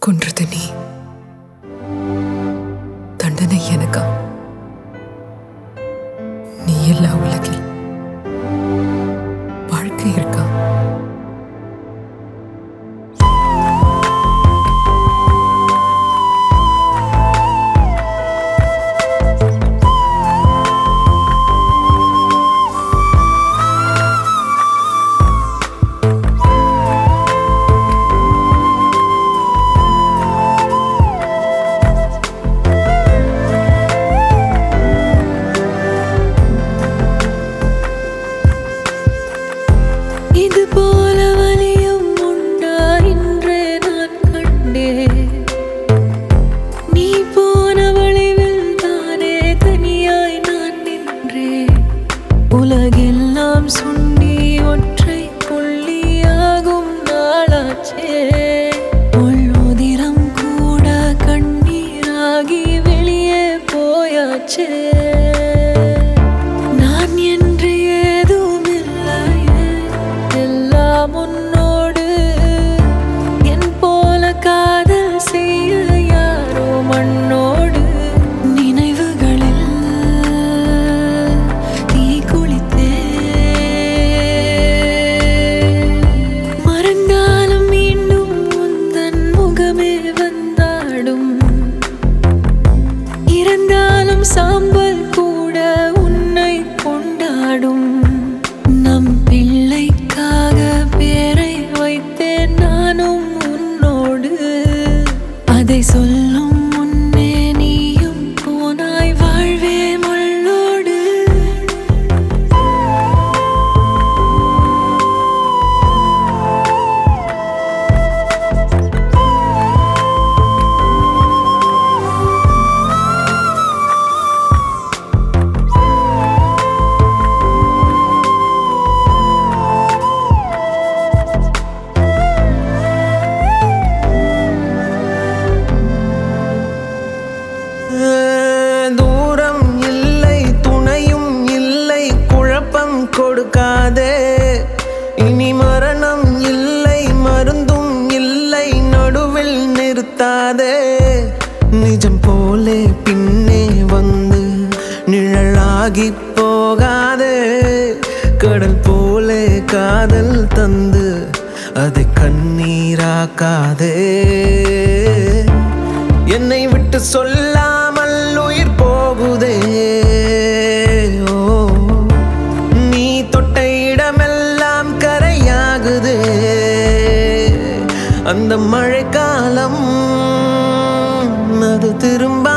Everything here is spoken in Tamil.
கொன்றது நீ தண்டனை எனக்கா நீ எல்லா உலகில் வாழ்க்கை இருக்கா இது போல வலியும் உண்டா இன்றே நான் கண்டேன் நீ போன வழிவில் தானே தனியாய் நான் நின்றேன் உலகெல்லாம் சுண்டி ஒற்றை புள்ளியாகும் நாளாச்சே உள்முதிரம் கூட கண்ணீராகி வெளியே போயாச்சே நான் என்று ஏதும் இல்லையே எல்லாம் உன்னோடு என் போல காதல் செய்ய யாரோ மண்ணோடு நினைவுகளில் தீ குளித்தே மறந்தாலும் மீண்டும் உந்தன் முகமே வந்தாடும் இறந்தாலும் சாம்பல் கூட உன்னை கொண்டாடும் நம் பிள்ளைக்காக பேரை வைத்தேன் நானும் உன்னோடு அதை சொல்லும் முன்னே நீயும் போனாய் வாழ்வே முள்ளோடு தூரம் இல்லை துணையும் இல்லை குழப்பம் கொடுக்காதே இனி மரணம் இல்லை மருந்தும் இல்லை நடுவில் நிறுத்தாதே நிஜம் போலே பின்னே வந்து நிழலாகி போகாதே கடல் போலே காதல் தந்து அதை கண்ணீராக்காதே என்னை விட்டு சொல்லாமல் உயிர் போகுதே ஓ நீ தொட்ட இடமெல்லாம் கரையாகுதே அந்த மழைக்காலம் அது திரும்ப